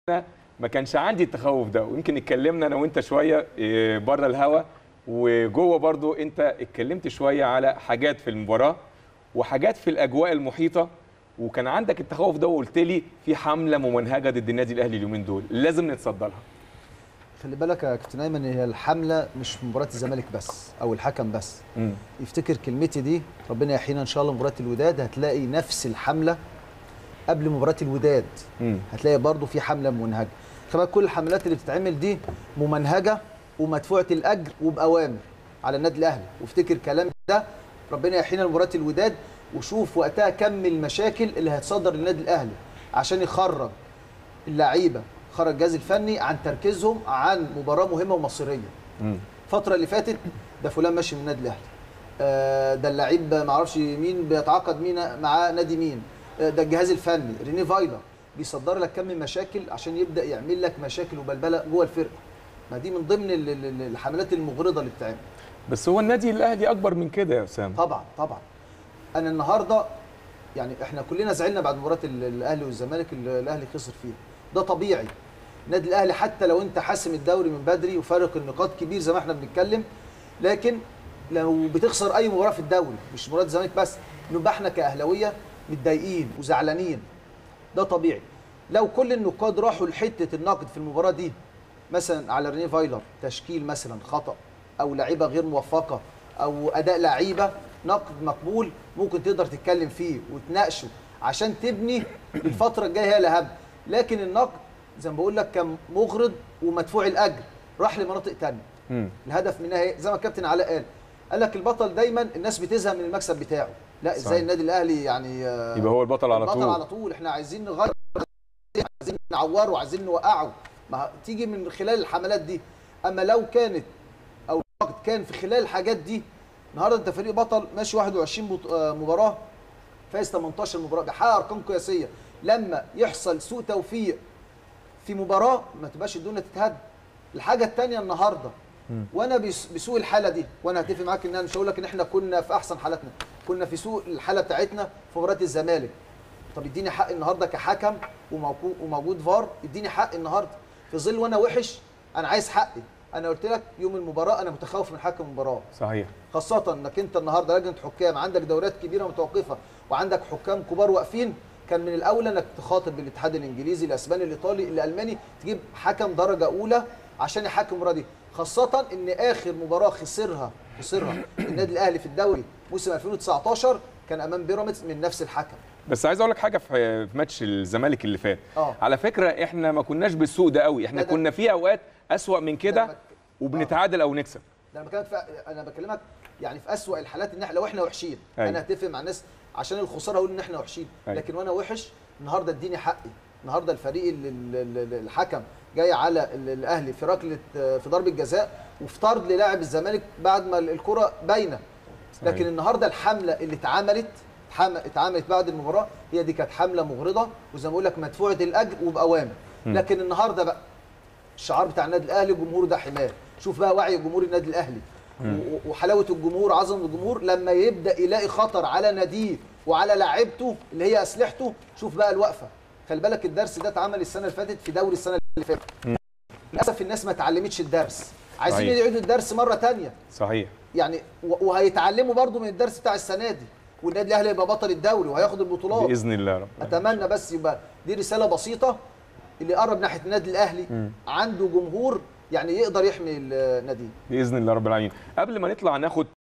ما كانش عندي التخوف ده ويمكن اتكلمنا انا وانت شويه إيه، بره الهوا وجوه برضو انت اتكلمت شويه على حاجات في المباراه وحاجات في الاجواء المحيطه وكان عندك التخوف ده وقلت لي في حمله ممنهجه ضد النادي الاهلي اليومين دول لازم نتصدى لها خلي بالك يا كابتن ايمن هي الحمله مش في مباراه الزمالك بس او الحكم بس مم. يفتكر كلمتي دي ربنا يحيينا ان شاء الله مباراه الوداد هتلاقي نفس الحمله قبل مباراه الوداد مم. هتلاقي برضو في حمله ممنهجه خلي بالك كل الحملات اللي بتتعمل دي ممنهجه ومدفوعه الاجر وباوامر على النادي الاهلي وافتكر كلام ده ربنا يحيينا مباراه الوداد وشوف وقتها كم المشاكل اللي هتصدر للنادي الاهلي عشان يخرج اللعيبه خرج الجهاز الفني عن تركيزهم عن مباراه مهمه ومصيريه مم. الفتره اللي فاتت ده فلان ماشي من النادي الاهلي آه، ده اللعيب ما اعرفش مين بيتعاقد مين مع نادي مين آه، ده الجهاز الفني ريني فايلر بيصدر لك كم من مشاكل عشان يبدا يعمل لك مشاكل وبلبله جوه الفرقه ما دي من ضمن ال- ال- ال- الحملات المغرضه اللي بتتعمل بس هو النادي الاهلي اكبر من كده يا اسامه طبعا طبعا انا النهارده يعني احنا كلنا زعلنا بعد مباراه ال- الاهلي والزمالك اللي الاهلي خسر فيها ده طبيعي النادي الاهلي حتى لو انت حاسم الدوري من بدري وفارق النقاط كبير زي ما احنا بنتكلم لكن لو بتخسر اي مباراه في الدوري مش مباراه الزمالك بس نبقى احنا كاهلاويه متضايقين وزعلانين ده طبيعي لو كل النقاد راحوا لحته النقد في المباراه دي مثلا على ريني فايلر تشكيل مثلا خطا او لعيبه غير موفقه او اداء لعيبه نقد مقبول ممكن تقدر تتكلم فيه وتناقشه عشان تبني الفتره الجايه هي الاهم لكن النقد زي ما بقول لك كان مغرض ومدفوع الاجر راح لمناطق تانية مم. الهدف منها ايه زي ما الكابتن علاء قال قال لك البطل دايما الناس بتزهق من المكسب بتاعه لا ازاي صحيح. النادي الاهلي يعني آه، يبقى هو البطل على البطل طول على طول احنا عايزين نغير عايزين نعوره عايزين نوقعه ما تيجي من خلال الحملات دي اما لو كانت او النقد كان في خلال الحاجات دي النهارده انت فريق بطل ماشي 21 بط- آه، مباراه فايز 18 مباراه بيحقق ارقام قياسيه لما يحصل سوء توفيق في مباراه ما تبقاش الدنيا تتهد الحاجه الثانيه النهارده وانا بس- بسوء الحاله دي وانا هتفق معاك ان انا مش هقول لك ان احنا كنا في احسن حالاتنا كنا في سوء الحاله بتاعتنا في مباراه الزمالك طب اديني حق النهارده كحكم وموجود وموجود فار اديني حق النهارده في ظل وانا وحش انا عايز حقي انا قلت لك يوم المباراه انا متخوف من حكم المباراه صحيح خاصة انك انت النهارده لجنة حكام عندك دوريات كبيرة متوقفة وعندك حكام كبار واقفين كان من الاولى انك تخاطب الاتحاد الانجليزي الاسباني الايطالي الالماني تجيب حكم درجة اولى عشان يحكم المباراة دي خاصة ان اخر مباراة خسرها خسرها النادي الاهلي في الدوري موسم 2019 كان امام بيراميدز من نفس الحكم بس عايز اقول لك حاجه في في ماتش الزمالك اللي فات اه. على فكره احنا ما كناش بالسوء ده قوي احنا لا ده- كنا في اوقات اسوا من ده كده بك- وبنتعادل او نكسب ده انا بكلمك في انا بكلمك يعني في اسوأ الحالات ان احنا لو احنا وحشين أيوة. انا هتفق مع الناس عشان الخساره اقول ان احنا وحشين أيوة. لكن وانا وحش النهارده اديني حقي النهارده الفريق ال- ال- ال- الحكم جاي على ال- الاهلي في ركله في ضربه جزاء وفي طرد للاعب الزمالك بعد ما الكره باينه لكن صحيح. النهارده الحمله اللي اتعملت اتحم- اتعملت بعد المباراه هي دي كانت حمله مغرضه وزي ما بقول لك مدفوعه الاجر وباوامر لكن النهارده بقى الشعار بتاع النادي الاهلي جمهور ده حمايه شوف بقى وعي جمهور النادي الاهلي و- وحلاوه الجمهور عظمه الجمهور لما يبدا يلاقي خطر على ناديه وعلى لاعيبته اللي هي اسلحته شوف بقى الوقفه خلي بالك الدرس ده اتعمل السنه اللي فاتت في دوري السنه اللي فاتت للاسف الناس ما اتعلمتش الدرس عايزين صحيح. يعيدوا الدرس مره تانية صحيح يعني و- وهيتعلموا برضو من الدرس بتاع السنه دي والنادي الاهلي هيبقى بطل الدوري وهياخد البطولات باذن الله يا رب اتمنى بس يبقى دي رساله بسيطه اللي قرب ناحيه النادي الاهلي عنده جمهور يعني يقدر يحمي النادي باذن الله رب العالمين قبل ما نطلع ناخد